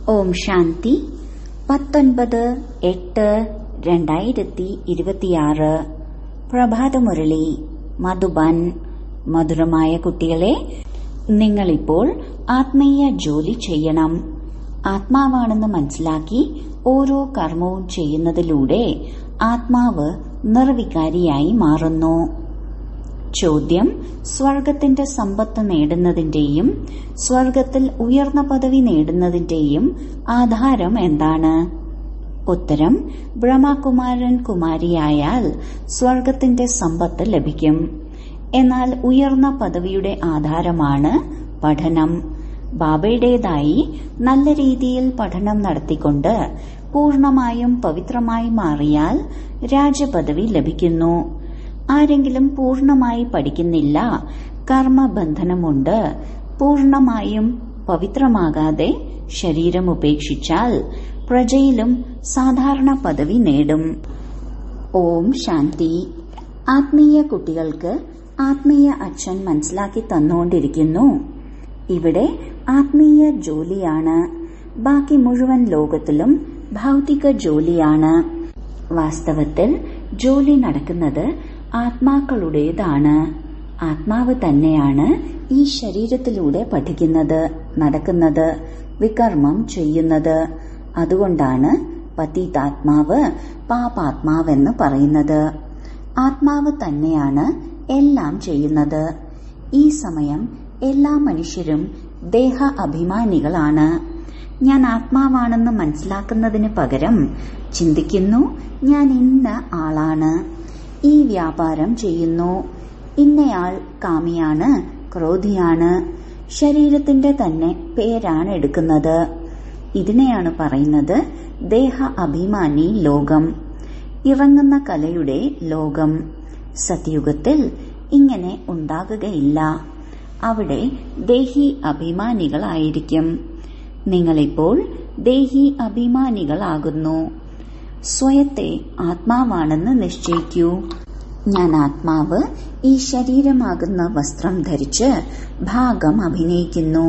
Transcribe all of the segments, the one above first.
ഓം ശാന്തി പത്തൊൻപത് എട്ട് രണ്ടായിരത്തി ഇരുപത്തിയാറ് പ്രഭാതമുരളി മധുബൻ മധുരമായ കുട്ടികളെ നിങ്ങളിപ്പോൾ ആത്മീയ ജോലി ചെയ്യണം ആത്മാവാണെന്ന് മനസ്സിലാക്കി ഓരോ കർമ്മവും ചെയ്യുന്നതിലൂടെ ആത്മാവ് നിർവികാരിയായി മാറുന്നു ചോദ്യം സ്വർഗത്തിന്റെ സമ്പത്ത് നേടുന്നതിന്റെയും സ്വർഗത്തിൽ ഉയർന്ന പദവി നേടുന്നതിന്റെയും ആധാരം എന്താണ് ഉത്തരം ബ്രഹ്മകുമാരൻ കുമാരിയായാൽ സ്വർഗത്തിന്റെ സമ്പത്ത് ലഭിക്കും എന്നാൽ ഉയർന്ന പദവിയുടെ ആധാരമാണ് പഠനം ബാബയുടേതായി നല്ല രീതിയിൽ പഠനം നടത്തിക്കൊണ്ട് പൂർണമായും പവിത്രമായി മാറിയാൽ രാജപദവി ലഭിക്കുന്നു ആരെങ്കിലും പൂർണമായി പഠിക്കുന്നില്ല കർമ്മബന്ധനമുണ്ട് പൂർണമായും പവിത്രമാകാതെ ശരീരം ഉപേക്ഷിച്ചാൽ പ്രജയിലും സാധാരണ പദവി നേടും ഓം ശാന്തി ആത്മീയ കുട്ടികൾക്ക് ആത്മീയ അച്ഛൻ മനസ്സിലാക്കി തന്നുകൊണ്ടിരിക്കുന്നു ഇവിടെ ആത്മീയ ജോലിയാണ് ബാക്കി മുഴുവൻ ലോകത്തിലും ഭൗതിക ജോലിയാണ് വാസ്തവത്തിൽ ജോലി നടക്കുന്നത് ആത്മാക്കളുടേതാണ് ആത്മാവ് തന്നെയാണ് ഈ ശരീരത്തിലൂടെ പഠിക്കുന്നത് നടക്കുന്നത് വികർമ്മം ചെയ്യുന്നത് അതുകൊണ്ടാണ് പതിതാത്മാവ് പാപാത്മാവെന്ന് പറയുന്നത് ആത്മാവ് തന്നെയാണ് എല്ലാം ചെയ്യുന്നത് ഈ സമയം എല്ലാ മനുഷ്യരും ദേഹ അഭിമാനികളാണ് ഞാൻ ആത്മാവാണെന്ന് മനസ്സിലാക്കുന്നതിന് പകരം ചിന്തിക്കുന്നു ഞാൻ ഇന്ന ആളാണ് ഈ വ്യാപാരം ചെയ്യുന്നു ഇന്നയാൾ കാമിയാണ് ക്രോധിയാണ് ശരീരത്തിന്റെ തന്നെ പേരാണ് എടുക്കുന്നത് ഇതിനെയാണ് പറയുന്നത് ദേഹ അഭിമാനി ലോകം ഇറങ്ങുന്ന കലയുടെ ലോകം സത്യുഗത്തിൽ ഇങ്ങനെ ഉണ്ടാകുകയില്ല അവിടെ ദേഹി അഭിമാനികളായിരിക്കും നിങ്ങളിപ്പോൾ ദേഹി അഭിമാനികളാകുന്നു സ്വയത്തെ ആത്മാവാണെന്ന് നിശ്ചയിക്കൂ ഞാൻ ആത്മാവ് ഈ ശരീരമാകുന്ന വസ്ത്രം ധരിച്ച് ഭാഗം അഭിനയിക്കുന്നു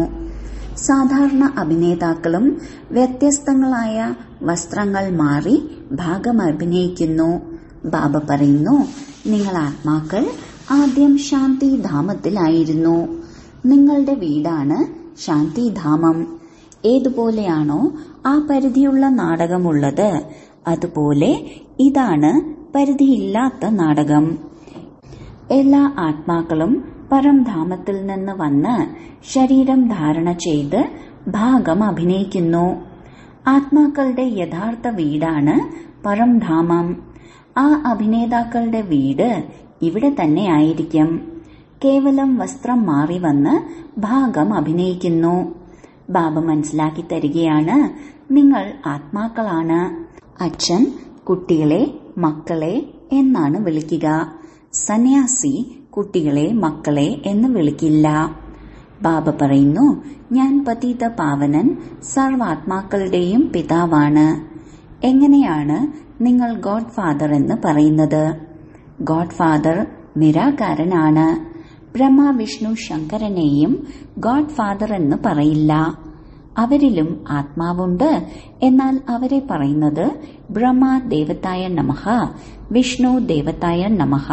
സാധാരണ അഭിനേതാക്കളും വ്യത്യസ്തങ്ങളായ വസ്ത്രങ്ങൾ മാറി ഭാഗം അഭിനയിക്കുന്നു ബാബ പറയുന്നു നിങ്ങൾ ആത്മാക്കൾ ആദ്യം ശാന്തിധാമത്തിലായിരുന്നു നിങ്ങളുടെ വീടാണ് ശാന്തിധാമം ഏതുപോലെയാണോ ആ പരിധിയുള്ള നാടകമുള്ളത് അതുപോലെ ഇതാണ് പരിധിയില്ലാത്ത നാടകം എല്ലാ ആത്മാക്കളും പരംധാമത്തിൽ നിന്ന് വന്ന് ശരീരം ധാരണ ചെയ്ത് ഭാഗം അഭിനയിക്കുന്നു ആത്മാക്കളുടെ യഥാർത്ഥ വീടാണ് പരംധാമം ആ അഭിനേതാക്കളുടെ വീട് ഇവിടെ തന്നെ ആയിരിക്കും കേവലം വസ്ത്രം മാറി വന്ന് ഭാഗം അഭിനയിക്കുന്നു ബാബ മനസ്സിലാക്കി തരികയാണ് നിങ്ങൾ ആത്മാക്കളാണ് അച്ഛൻ കുട്ടികളെ മക്കളെ എന്നാണ് വിളിക്കുക സന്യാസി കുട്ടികളെ മക്കളെ എന്ന് വിളിക്കില്ല ബാബ പറയുന്നു ഞാൻ പതീത പാവനൻ സർവാത്മാക്കളുടെയും പിതാവാണ് എങ്ങനെയാണ് നിങ്ങൾ ഗോഡ് ഫാദർ എന്ന് പറയുന്നത് ഗോഡ് ഫാദർ നിരാകാരനാണ് ബ്രഹ്മ വിഷ്ണു ശങ്കരനെയും ഗോഡ് ഫാദർ എന്ന് പറയില്ല അവരിലും ആത്മാവുണ്ട് എന്നാൽ അവരെ പറയുന്നത് ബ്രഹ്മ ദേവതായ നമഹ വിഷ്ണു ദേവതായ നമഹ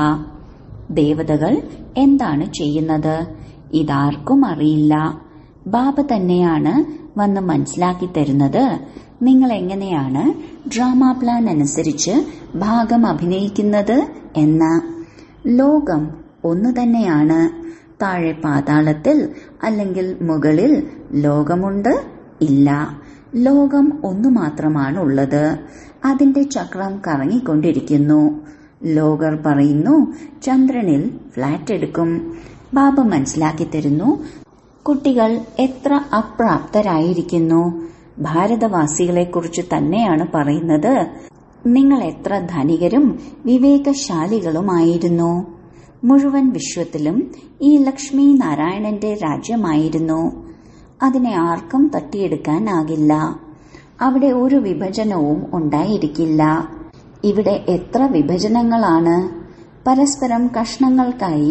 ദേവതകൾ എന്താണ് ചെയ്യുന്നത് ഇതാർക്കും അറിയില്ല ബാബ തന്നെയാണ് വന്ന് മനസ്സിലാക്കി തരുന്നത് നിങ്ങൾ എങ്ങനെയാണ് ഡ്രാമ പ്ലാൻ അനുസരിച്ച് ഭാഗം അഭിനയിക്കുന്നത് എന്ന് ലോകം ഒന്നു തന്നെയാണ് താഴെ പാതാളത്തിൽ അല്ലെങ്കിൽ മുകളിൽ ലോകമുണ്ട് ഇല്ല ലോകം ഒന്നു മാത്രമാണ് ഉള്ളത് അതിന്റെ ചക്രം കറങ്ങിക്കൊണ്ടിരിക്കുന്നു ലോകർ പറയുന്നു ചന്ദ്രനിൽ ഫ്ലാറ്റ് എടുക്കും ബാബ മനസ്സിലാക്കി തരുന്നു കുട്ടികൾ എത്ര അപ്രാപ്തരായിരിക്കുന്നു ഭാരതവാസികളെക്കുറിച്ച് തന്നെയാണ് പറയുന്നത് നിങ്ങൾ എത്ര ധനികരും വിവേകശാലികളുമായിരുന്നു മുഴുവൻ വിശ്വത്തിലും ഈ ലക്ഷ്മി നാരായണന്റെ രാജ്യമായിരുന്നു അതിനെ ആർക്കും തട്ടിയെടുക്കാനാകില്ല അവിടെ ഒരു വിഭജനവും ഉണ്ടായിരിക്കില്ല ഇവിടെ എത്ര വിഭജനങ്ങളാണ് പരസ്പരം കഷ്ണങ്ങൾക്കായി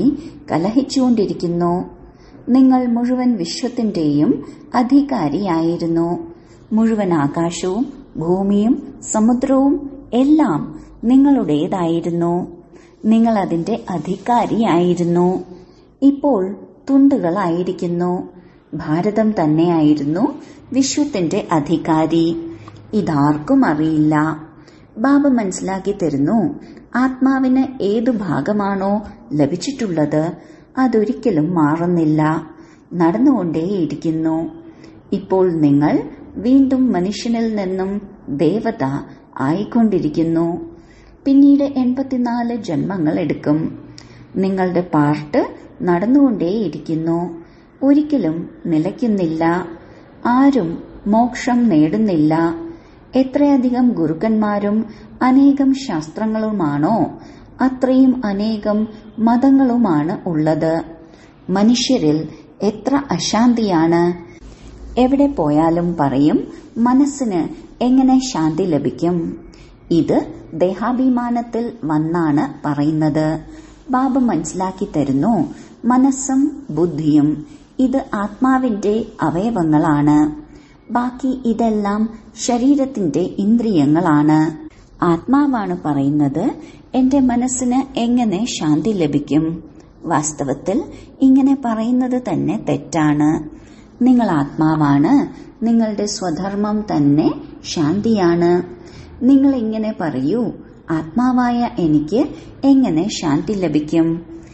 കലഹിച്ചുകൊണ്ടിരിക്കുന്നു നിങ്ങൾ മുഴുവൻ വിശ്വത്തിന്റെയും അധികാരിയായിരുന്നു മുഴുവൻ ആകാശവും ഭൂമിയും സമുദ്രവും എല്ലാം നിങ്ങളുടേതായിരുന്നു നിങ്ങൾ അതിന്റെ അധികാരിയായിരുന്നു ഇപ്പോൾ തുണ്ടുകളായിരിക്കുന്നു ഭാരതം തന്നെയായിരുന്നു വിശ്വത്തിന്റെ അധികാരി ഇതാർക്കും അറിയില്ല ബാബ മനസ്സിലാക്കി തരുന്നു ആത്മാവിന് ഏതു ഭാഗമാണോ ലഭിച്ചിട്ടുള്ളത് അതൊരിക്കലും മാറുന്നില്ല നടന്നുകൊണ്ടേയിരിക്കുന്നു ഇപ്പോൾ നിങ്ങൾ വീണ്ടും മനുഷ്യനിൽ നിന്നും ദേവത ആയിക്കൊണ്ടിരിക്കുന്നു പിന്നീട് എൺപത്തിനാല് ജന്മങ്ങൾ എടുക്കും നിങ്ങളുടെ പാർട്ട് നടന്നുകൊണ്ടേയിരിക്കുന്നു ഒരിക്കലും നിലയ്ക്കുന്നില്ല ആരും മോക്ഷം നേടുന്നില്ല എത്രയധികം ഗുരുക്കന്മാരും അനേകം ശാസ്ത്രങ്ങളുമാണോ അത്രയും അനേകം മതങ്ങളുമാണ് ഉള്ളത് മനുഷ്യരിൽ എത്ര അശാന്തിയാണ് എവിടെ പോയാലും പറയും മനസ്സിന് എങ്ങനെ ശാന്തി ലഭിക്കും ഇത് ദേഹാഭിമാനത്തിൽ വന്നാണ് പറയുന്നത് ബാബ മനസ്സിലാക്കി തരുന്നു മനസ്സും ബുദ്ധിയും ഇത് ആത്മാവിന്റെ അവയവങ്ങളാണ് ബാക്കി ഇതെല്ലാം ശരീരത്തിന്റെ ഇന്ദ്രിയങ്ങളാണ് ആത്മാവാണ് പറയുന്നത് എന്റെ മനസ്സിന് എങ്ങനെ ശാന്തി ലഭിക്കും വാസ്തവത്തിൽ ഇങ്ങനെ പറയുന്നത് തന്നെ തെറ്റാണ് നിങ്ങൾ ആത്മാവാണ് നിങ്ങളുടെ സ്വധർമ്മം തന്നെ ശാന്തിയാണ് നിങ്ങൾ ഇങ്ങനെ പറയൂ ആത്മാവായ എനിക്ക് എങ്ങനെ ശാന്തി ലഭിക്കും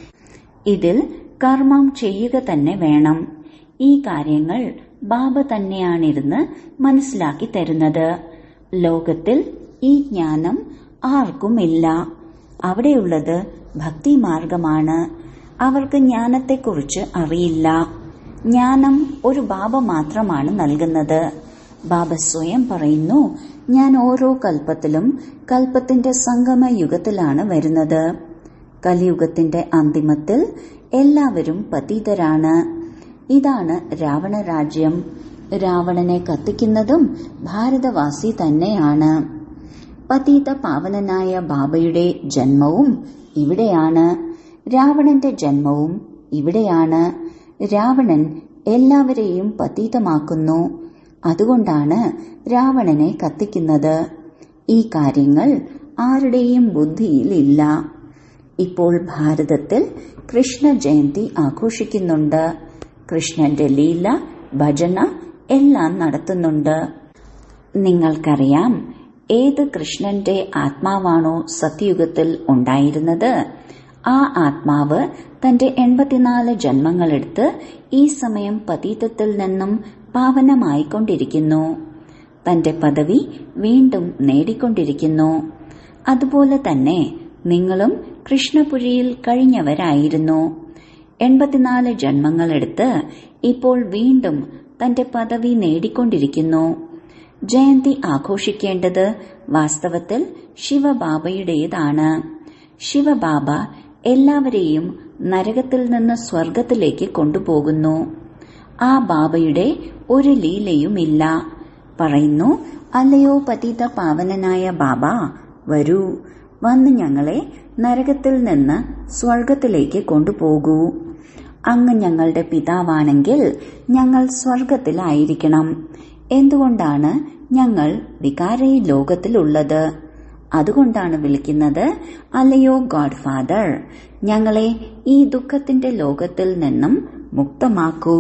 ഇതിൽ കർമ്മം ചെയ്യുക തന്നെ വേണം ഈ കാര്യങ്ങൾ ബാബ തന്നെയാണിരുന്ന് മനസ്സിലാക്കി തരുന്നത് ലോകത്തിൽ ഈ ജ്ഞാനം ആർക്കുമില്ല അവിടെയുള്ളത് ഭക്തിമാർഗമാണ് അവർക്ക് ജ്ഞാനത്തെക്കുറിച്ച് അറിയില്ല ജ്ഞാനം ഒരു ബാബ മാത്രമാണ് നൽകുന്നത് ബാബ സ്വയം പറയുന്നു ഞാൻ ഓരോ കൽപ്പത്തിലും കൽപ്പത്തിന്റെ സംഗമ യുഗത്തിലാണ് വരുന്നത് കലിയുഗത്തിന്റെ അന്തിമത്തിൽ എല്ലാവരും പതീതരാണ് ഇതാണ് രാവണ രാജ്യം രാവണനെ കത്തിക്കുന്നതും ഭാരതവാസി തന്നെയാണ് പതീത പാവനനായ ബാബയുടെ ജന്മവും ഇവിടെയാണ് രാവണന്റെ ജന്മവും ഇവിടെയാണ് രാവണൻ എല്ലാവരെയും പതീതമാക്കുന്നു അതുകൊണ്ടാണ് രാവണനെ കത്തിക്കുന്നത് ഈ കാര്യങ്ങൾ ആരുടെയും ബുദ്ധിയിലില്ല ഇപ്പോൾ ഭാരതത്തിൽ കൃഷ്ണ ജയന്തി ആഘോഷിക്കുന്നുണ്ട് കൃഷ്ണന്റെ ലീല ഭജന എല്ലാം നടത്തുന്നുണ്ട് നിങ്ങൾക്കറിയാം ഏത് കൃഷ്ണന്റെ ആത്മാവാണോ സത്യയുഗത്തിൽ ഉണ്ടായിരുന്നത് ആ ആത്മാവ് തന്റെ എൺപത്തിനാല് ജന്മങ്ങളെടുത്ത് ഈ സമയം പതീതത്തിൽ നിന്നും പാവനമായിക്കൊണ്ടിരിക്കുന്നു തന്റെ പദവി വീണ്ടും നേടിക്കൊണ്ടിരിക്കുന്നു അതുപോലെ തന്നെ നിങ്ങളും കൃഷ്ണപുരിയിൽ കഴിഞ്ഞവരായിരുന്നു എൺപത്തിനാല് ജന്മങ്ങളെടുത്ത് ഇപ്പോൾ വീണ്ടും തന്റെ പദവി നേടിക്കൊണ്ടിരിക്കുന്നു ജയന്തി ആഘോഷിക്കേണ്ടത് വാസ്തവത്തിൽ ശിവബാബയുടേതാണ് ശിവബാബ എല്ലാവരെയും നരകത്തിൽ നിന്ന് സ്വർഗത്തിലേക്ക് കൊണ്ടുപോകുന്നു ആ ബാബയുടെ ഒരു ലീലയുമില്ല പറയുന്നു അല്ലയോ പതിത പാവനനായ ബാബ വരൂ വന്ന് ഞങ്ങളെ നരകത്തിൽ നിന്ന് സ്വർഗത്തിലേക്ക് കൊണ്ടുപോകൂ അങ്ങ് ഞങ്ങളുടെ പിതാവാണെങ്കിൽ ഞങ്ങൾ സ്വർഗത്തിലായിരിക്കണം എന്തുകൊണ്ടാണ് ഞങ്ങൾ വികാരയി ലോകത്തിലുള്ളത് അതുകൊണ്ടാണ് വിളിക്കുന്നത് അല്ലയോ ഗോഡ് ഫാദർ ഞങ്ങളെ ഈ ദുഃഖത്തിന്റെ ലോകത്തിൽ നിന്നും മുക്തമാക്കൂ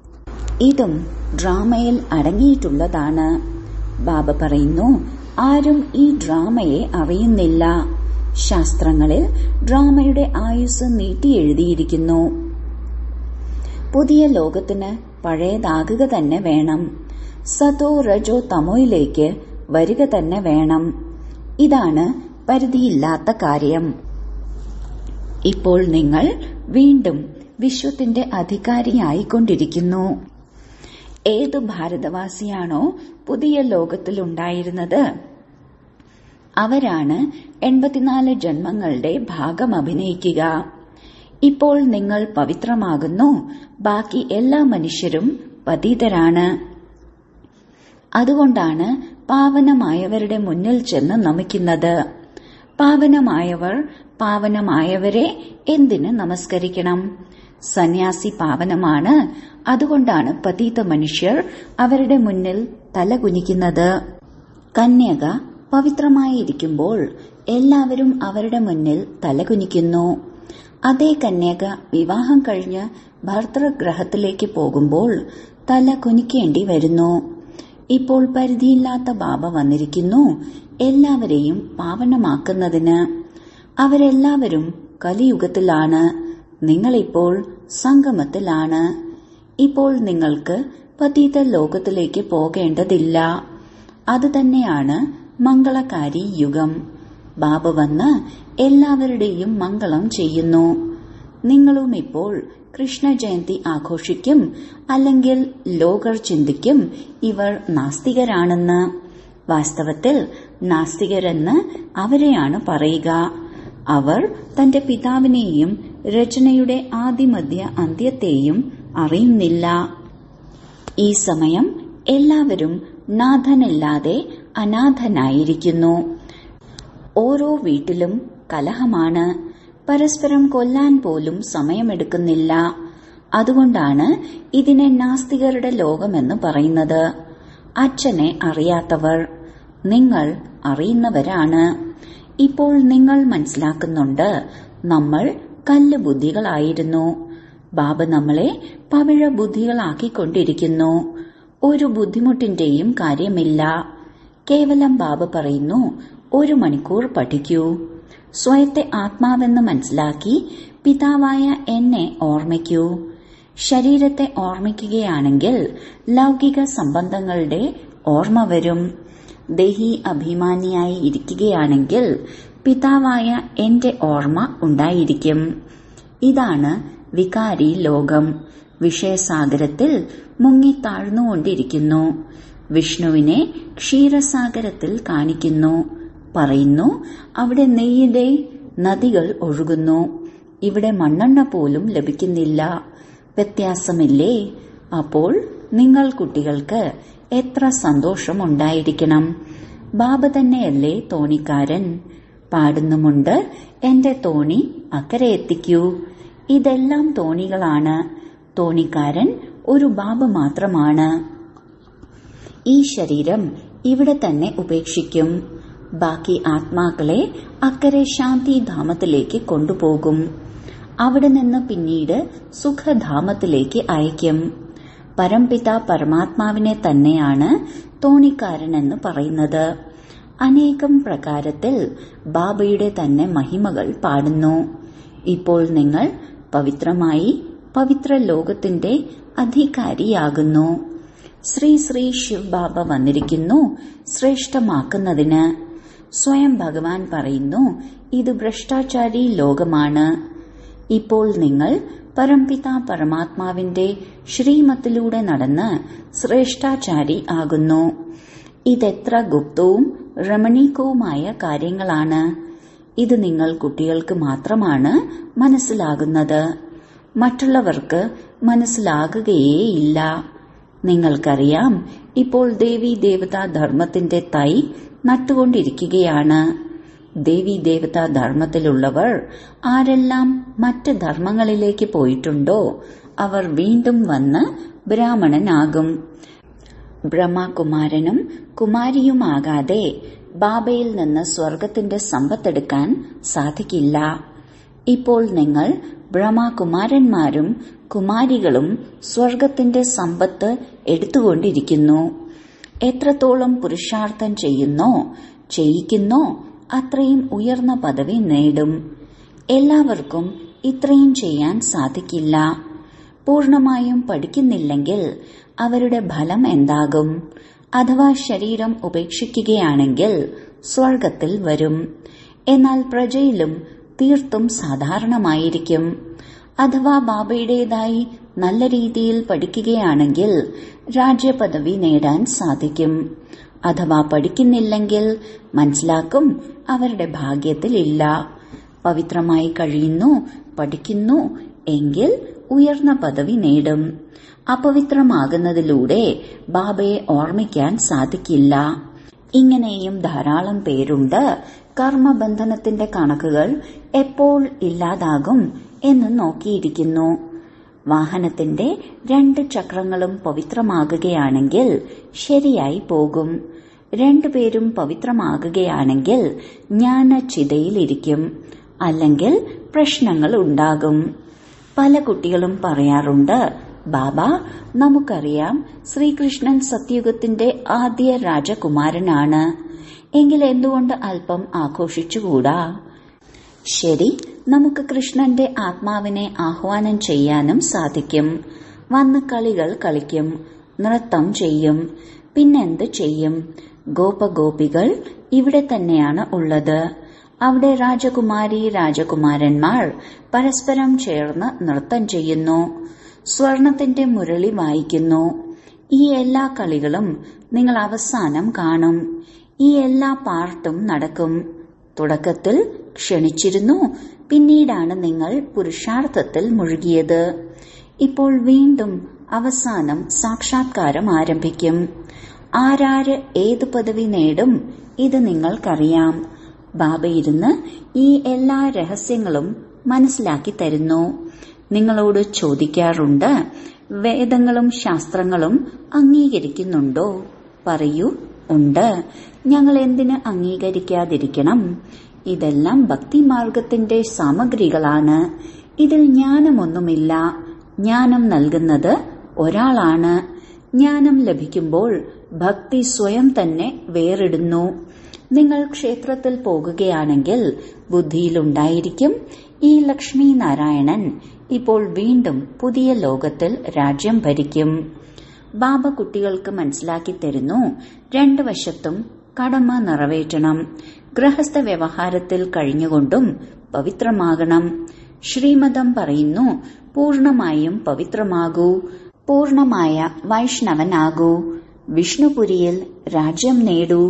ഇതും ഡ്രാമയിൽ അടങ്ങിയിട്ടുള്ളതാണ് ബാബ പറയുന്നു ആരും ഈ ഡ്രാമയെ അറിയുന്നില്ല ശാസ്ത്രങ്ങളിൽ ഡ്രാമയുടെ ആയുസ് നീട്ടി എഴുതിയിരിക്കുന്നു പുതിയ ലോകത്തിന് പഴയതാകുക തന്നെ വേണം സതോ രജോ തമോയിലേക്ക് വരിക തന്നെ വേണം ഇതാണ് പരിധിയില്ലാത്ത കാര്യം ഇപ്പോൾ നിങ്ങൾ വീണ്ടും വിശ്വത്തിന്റെ അധികാരിയായിക്കൊണ്ടിരിക്കുന്നു ഏത് ഭാരതവാസിയാണോ പുതിയ ലോകത്തിലുണ്ടായിരുന്നത് അവരാണ് എൺപത്തിനാല് ജന്മങ്ങളുടെ ഭാഗം അഭിനയിക്കുക ഇപ്പോൾ നിങ്ങൾ പവിത്രമാകുന്നു ബാക്കി എല്ലാ മനുഷ്യരും പതീതരാണ് അതുകൊണ്ടാണ് പാവനമായവരുടെ മുന്നിൽ ചെന്ന് നമിക്കുന്നത് പാവനമായവർ പാവനമായവരെ എന്തിന് നമസ്കരിക്കണം സന്യാസി പാവനമാണ് അതുകൊണ്ടാണ് പതീത മനുഷ്യർ അവരുടെ മുന്നിൽ തലകുനിക്കുന്നത് കന്യക പവിത്രമായിരിക്കുമ്പോൾ എല്ലാവരും അവരുടെ മുന്നിൽ തലകുനിക്കുന്നു അതേ കന്യക വിവാഹം കഴിഞ്ഞ് ഭർത്തൃഗ്രഹത്തിലേക്ക് പോകുമ്പോൾ തല കുനിക്കേണ്ടി വരുന്നു ഇപ്പോൾ പരിധിയില്ലാത്ത ബാബ വന്നിരിക്കുന്നു എല്ലാവരെയും പാവനമാക്കുന്നതിന് അവരെല്ലാവരും കലിയുഗത്തിലാണ് നിങ്ങളിപ്പോൾ സംഗമത്തിലാണ് ഇപ്പോൾ നിങ്ങൾക്ക് പതീത ലോകത്തിലേക്ക് പോകേണ്ടതില്ല അതുതന്നെയാണ് മംഗളകാരി യുഗം ബാബ വന്ന് എല്ലാവരുടെയും മംഗളം ചെയ്യുന്നു നിങ്ങളും ഇപ്പോൾ കൃഷ്ണജയന്തി ആഘോഷിക്കും അല്ലെങ്കിൽ ലോകർ ചിന്തിക്കും ഇവർ നാസ്തികരാണെന്ന് വാസ്തവത്തിൽ നാസ്തികരെന്ന് അവരെയാണ് പറയുക അവർ തന്റെ പിതാവിനെയും രചനയുടെ ആദിമധ്യ അന്ത്യത്തെയും അറിയുന്നില്ല ഈ സമയം എല്ലാവരും നാഥനില്ലാതെ അനാഥനായിരിക്കുന്നു ഓരോ വീട്ടിലും കലഹമാണ് പരസ്പരം കൊല്ലാൻ പോലും സമയമെടുക്കുന്നില്ല അതുകൊണ്ടാണ് ഇതിനെ നാസ്തികരുടെ ലോകമെന്ന് പറയുന്നത് അച്ഛനെ അറിയാത്തവർ നിങ്ങൾ അറിയുന്നവരാണ് ഇപ്പോൾ നിങ്ങൾ മനസ്സിലാക്കുന്നുണ്ട് നമ്മൾ കല്ല് ബുദ്ധികളായിരുന്നു ബാബ നമ്മളെ പവിഴ ബുദ്ധികളാക്കിക്കൊണ്ടിരിക്കുന്നു ഒരു ബുദ്ധിമുട്ടിന്റെയും കാര്യമില്ല കേവലം ബാബ പറയുന്നു ഒരു മണിക്കൂർ പഠിക്കൂ സ്വയത്തെ ആത്മാവെന്ന് മനസ്സിലാക്കി പിതാവായ എന്നെ ഓർമ്മിക്കൂ ശരീരത്തെ ഓർമ്മിക്കുകയാണെങ്കിൽ ലൗകിക സംബന്ധങ്ങളുടെ ഓർമ്മ വരും ദേഹി അഭിമാനിയായി ഇരിക്കുകയാണെങ്കിൽ പിതാവായ എന്റെ ഓർമ്മ ഉണ്ടായിരിക്കും ഇതാണ് വികാരി ലോകം വിഷയസാഗരത്തിൽ മുങ്ങിത്താഴ്ന്നുകൊണ്ടിരിക്കുന്നു വിഷ്ണുവിനെ ക്ഷീരസാഗരത്തിൽ കാണിക്കുന്നു പറയുന്നു അവിടെ നെയ്യുടെ നദികൾ ഒഴുകുന്നു ഇവിടെ മണ്ണെണ്ണ പോലും ലഭിക്കുന്നില്ല വ്യത്യാസമില്ലേ അപ്പോൾ നിങ്ങൾ കുട്ടികൾക്ക് എത്ര സന്തോഷമുണ്ടായിരിക്കണം ബാബ തന്നെയല്ലേ തോണിക്കാരൻ പാടുന്നുമുണ്ട് എന്റെ തോണി അക്കരെ എത്തിക്കൂ ഇതെല്ലാം തോണികളാണ് തോണിക്കാരൻ ഒരു ബാബ മാത്രമാണ് ഈ ശരീരം ഇവിടെ തന്നെ ഉപേക്ഷിക്കും ബാക്കി ആത്മാക്കളെ അക്കരെ ശാന്തിധാമത്തിലേക്ക് കൊണ്ടുപോകും അവിടെ നിന്ന് പിന്നീട് സുഖധാമത്തിലേക്ക് അയക്കും പരംപിത പരമാത്മാവിനെ തന്നെയാണ് തോണിക്കാരനെന്ന് പറയുന്നത് അനേകം പ്രകാരത്തിൽ ബാബയുടെ തന്നെ മഹിമകൾ പാടുന്നു ഇപ്പോൾ നിങ്ങൾ പവിത്രമായി പവിത്ര ലോകത്തിന്റെ അധികാരിയാകുന്നു ശ്രീ ശ്രീ ശിവ് ബാബ വന്നിരിക്കുന്നു ശ്രേഷ്ഠമാക്കുന്നതിന് സ്വയം ഭഗവാൻ പറയുന്നു ഇത് ഭ്രഷ്ടാചാരി ലോകമാണ് ഇപ്പോൾ നിങ്ങൾ പരംപിത പരമാത്മാവിന്റെ ശ്രീമത്തിലൂടെ നടന്ന് ശ്രേഷ്ഠാചാരി ആകുന്നു ഇതെത്ര ഗുപ്തവും രമണീകവുമായ കാര്യങ്ങളാണ് ഇത് നിങ്ങൾ കുട്ടികൾക്ക് മാത്രമാണ് മനസ്സിലാകുന്നത് മറ്റുള്ളവർക്ക് മനസ്സിലാകുകയേയില്ല നിങ്ങൾക്കറിയാം ഇപ്പോൾ ദേവി ദേവതാ ധർമ്മത്തിന്റെ തൈ നട്ടുകൊണ്ടിരിക്കുകയാണ് ദേവി ദേവതാ ധർമ്മത്തിലുള്ളവർ ആരെല്ലാം മറ്റ് ധർമ്മങ്ങളിലേക്ക് പോയിട്ടുണ്ടോ അവർ വീണ്ടും വന്ന് ബ്രാഹ്മണനാകും ബ്രഹ്മകുമാരനും കുമാരിയുമാകാതെ ബാബയിൽ നിന്ന് സ്വർഗത്തിന്റെ സമ്പത്തെടുക്കാൻ സാധിക്കില്ല ഇപ്പോൾ നിങ്ങൾ ബ്രഹ്മകുമാരന്മാരും കുമാരികളും സ്വർഗത്തിന്റെ സമ്പത്ത് എടുത്തുകൊണ്ടിരിക്കുന്നു എത്രത്തോളം പുരുഷാർത്ഥം ചെയ്യുന്നോ ചെയ്യിക്കുന്നോ അത്രയും ഉയർന്ന പദവി നേടും എല്ലാവർക്കും ഇത്രയും ചെയ്യാൻ സാധിക്കില്ല പൂർണമായും പഠിക്കുന്നില്ലെങ്കിൽ അവരുടെ ഫലം എന്താകും അഥവാ ശരീരം ഉപേക്ഷിക്കുകയാണെങ്കിൽ സ്വർഗത്തിൽ വരും എന്നാൽ പ്രജയിലും തീർത്തും സാധാരണമായിരിക്കും അഥവാ ബാബയുടേതായി നല്ല രീതിയിൽ പഠിക്കുകയാണെങ്കിൽ രാജ്യപദവി നേടാൻ സാധിക്കും അഥവാ പഠിക്കുന്നില്ലെങ്കിൽ മനസ്സിലാക്കും അവരുടെ ഭാഗ്യത്തിലില്ല പവിത്രമായി കഴിയുന്നു പഠിക്കുന്നു എങ്കിൽ ഉയർന്ന പദവി നേടും അപവിത്രമാകുന്നതിലൂടെ ബാബയെ ഓർമ്മിക്കാൻ സാധിക്കില്ല ഇങ്ങനെയും ധാരാളം പേരുണ്ട് കർമ്മബന്ധനത്തിന്റെ കണക്കുകൾ എപ്പോൾ ഇല്ലാതാകും എന്ന് നോക്കിയിരിക്കുന്നു വാഹനത്തിന്റെ രണ്ട് ചക്രങ്ങളും പവിത്രമാകുകയാണെങ്കിൽ ശരിയായി പോകും രണ്ടുപേരും പവിത്രമാകുകയാണെങ്കിൽ ജ്ഞാനചിതയിലിരിക്കും അല്ലെങ്കിൽ പ്രശ്നങ്ങൾ ഉണ്ടാകും പല കുട്ടികളും പറയാറുണ്ട് ബാബ നമുക്കറിയാം ശ്രീകൃഷ്ണൻ സത്യയുഗത്തിന്റെ ആദ്യ രാജകുമാരനാണ് എങ്കിൽ എന്തുകൊണ്ട് അല്പം ആഘോഷിച്ചുകൂടാ ശരി നമുക്ക് കൃഷ്ണന്റെ ആത്മാവിനെ ആഹ്വാനം ചെയ്യാനും സാധിക്കും വന്ന് കളികൾ കളിക്കും നൃത്തം ചെയ്യും പിന്നെന്ത് ചെയ്യും ഗോപഗോപികൾ ഇവിടെ തന്നെയാണ് ഉള്ളത് അവിടെ രാജകുമാരി രാജകുമാരന്മാർ പരസ്പരം ചേർന്ന് നൃത്തം ചെയ്യുന്നു സ്വർണത്തിന്റെ മുരളി വായിക്കുന്നു ഈ എല്ലാ കളികളും നിങ്ങൾ അവസാനം കാണും ഈ എല്ലാ പാർട്ടും നടക്കും തുടക്കത്തിൽ ക്ഷണിച്ചിരുന്നു പിന്നീടാണ് നിങ്ങൾ പുരുഷാർത്ഥത്തിൽ മുഴുകിയത് ഇപ്പോൾ വീണ്ടും അവസാനം സാക്ഷാത്കാരം ആരംഭിക്കും ആരാര് ഏത് പദവി നേടും ഇത് നിങ്ങൾക്കറിയാം ബാബ ഇരുന്ന് ഈ എല്ലാ രഹസ്യങ്ങളും മനസ്സിലാക്കി തരുന്നു നിങ്ങളോട് ചോദിക്കാറുണ്ട് വേദങ്ങളും ശാസ്ത്രങ്ങളും അംഗീകരിക്കുന്നുണ്ടോ പറയൂ ഉണ്ട് ഞങ്ങൾ എന്തിന് അംഗീകരിക്കാതിരിക്കണം ഇതെല്ലാം ഭക്തിമാർഗത്തിന്റെ സാമഗ്രികളാണ് ഇതിൽ ജ്ഞാനമൊന്നുമില്ല ജ്ഞാനം നൽകുന്നത് ഒരാളാണ് ജ്ഞാനം ലഭിക്കുമ്പോൾ ഭക്തി സ്വയം തന്നെ വേറിടുന്നു നിങ്ങൾ ക്ഷേത്രത്തിൽ പോകുകയാണെങ്കിൽ ബുദ്ധിയിലുണ്ടായിരിക്കും ഈ ലക്ഷ്മി നാരായണൻ ഇപ്പോൾ വീണ്ടും പുതിയ ലോകത്തിൽ രാജ്യം ഭരിക്കും ബാബ കുട്ടികൾക്ക് മനസ്സിലാക്കി തരുന്നു രണ്ടു വശത്തും കടമ നിറവേറ്റണം ഗൃഹസ്ഥ വ്യവഹാരത്തിൽ കഴിഞ്ഞുകൊണ്ടും പവിത്രമാകണം ശ്രീമതം പറയുന്നു പൂർണമായും പവിത്രമാകൂ പൂർണമായ വൈഷ്ണവനാകൂ വിഷ്ണുപുരിയിൽ രാജ്യം നേടൂ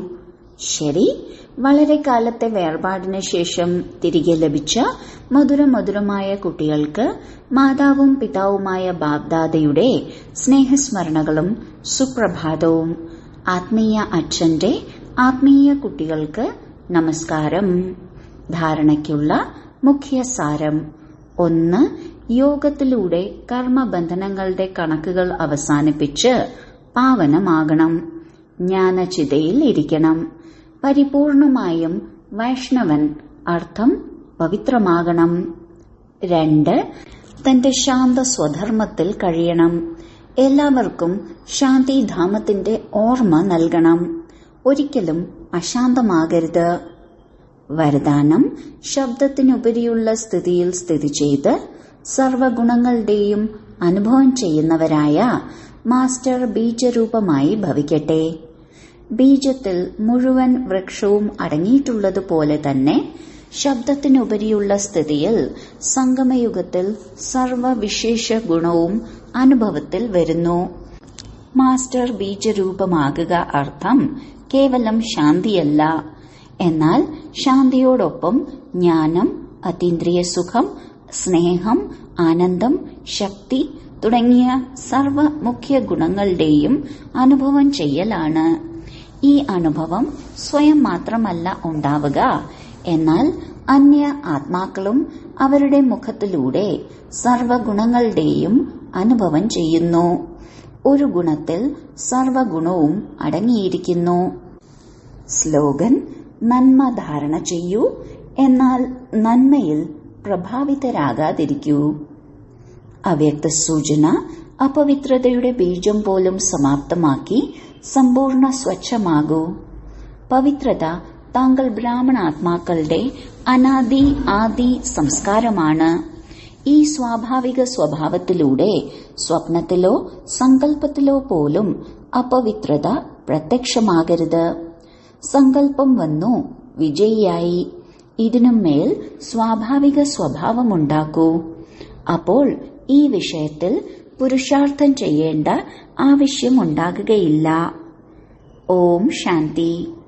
ശരി വളരെ കാലത്തെ വേർപാടിന് ശേഷം തിരികെ ലഭിച്ച മധുരമധുരമായ കുട്ടികൾക്ക് മാതാവും പിതാവുമായ ബാബ്ദാദയുടെ സ്നേഹസ്മരണകളും സുപ്രഭാതവും ആത്മീയ അച്ഛന്റെ ആത്മീയ കുട്ടികൾക്ക് നമസ്കാരം ധാരണയ്ക്കുള്ള മുഖ്യ സാരം ഒന്ന് യോഗത്തിലൂടെ കർമ്മബന്ധനങ്ങളുടെ കണക്കുകൾ അവസാനിപ്പിച്ച് പാവനമാകണം ജ്ഞാനചിതയിൽ ഇരിക്കണം പരിപൂർണമായും വൈഷ്ണവൻ അർത്ഥം പവിത്രമാകണം രണ്ട് തന്റെ ശാന്ത സ്വധർമ്മത്തിൽ കഴിയണം എല്ലാവർക്കും ശാന്തിധാമത്തിന്റെ ഓർമ്മ നൽകണം ഒരിക്കലും അശാന്തമാകരുത് വരദാനം ശബ്ദത്തിനുപരിയുള്ള സ്ഥിതിയിൽ സ്ഥിതി ചെയ്ത് സർവഗുണങ്ങളുടെയും അനുഭവം ചെയ്യുന്നവരായ മാസ്റ്റർ ബീജരൂപമായി ഭവിക്കട്ടെ ബീജത്തിൽ മുഴുവൻ വൃക്ഷവും അടങ്ങിയിട്ടുള്ളതുപോലെ തന്നെ ശബ്ദത്തിനുപരിയുള്ള സ്ഥിതിയിൽ സംഗമയുഗത്തിൽ സർവവിശേഷ ഗുണവും അനുഭവത്തിൽ വരുന്നു മാസ്റ്റർ ബീജരൂപമാകുക അർത്ഥം കേവലം ശാന്തിയല്ല എന്നാൽ ശാന്തിയോടൊപ്പം ജ്ഞാനം അതീന്ദ്രിയ സുഖം സ്നേഹം ആനന്ദം ശക്തി തുടങ്ങിയ സർവ മുഖ്യ ഗുണങ്ങളുടെയും അനുഭവം ചെയ്യലാണ് ഈ അനുഭവം സ്വയം മാത്രമല്ല ഉണ്ടാവുക എന്നാൽ അന്യ ആത്മാക്കളും അവരുടെ മുഖത്തിലൂടെ സർവഗുണങ്ങളുടെയും അനുഭവം ചെയ്യുന്നു ഒരു ഗുണത്തിൽ സർവഗുണവും അടങ്ങിയിരിക്കുന്നു സ്ലോഗൻ നന്മ ധാരണ ചെയ്യൂ എന്നാൽ നന്മയിൽ പ്രഭാവിതരാകാതിരിക്കൂ അവ്യക്ത സൂചന അപവിത്രതയുടെ ബീജം പോലും സമാപ്തമാക്കി സമ്പൂർണ്ണ സ്വച്ഛമാകൂ പവിത്രത താങ്കൾ ബ്രാഹ്മണാത്മാക്കളുടെ അനാദി ആദി സംസ്കാരമാണ് ഈ സ്വാഭാവിക സ്വഭാവത്തിലൂടെ സ്വപ്നത്തിലോ സങ്കല്പത്തിലോ പോലും അപവിത്രത പ്രത്യക്ഷമാകരുത് സങ്കല്പം വന്നു വിജയിയായി ഇതിനും മേൽ സ്വാഭാവിക സ്വഭാവമുണ്ടാക്കൂ അപ്പോൾ ഈ വിഷയത്തിൽ പുരുഷാർത്ഥം ചെയ്യേണ്ട ആവശ്യമുണ്ടാകുകയില്ല ഓം ശാന്തി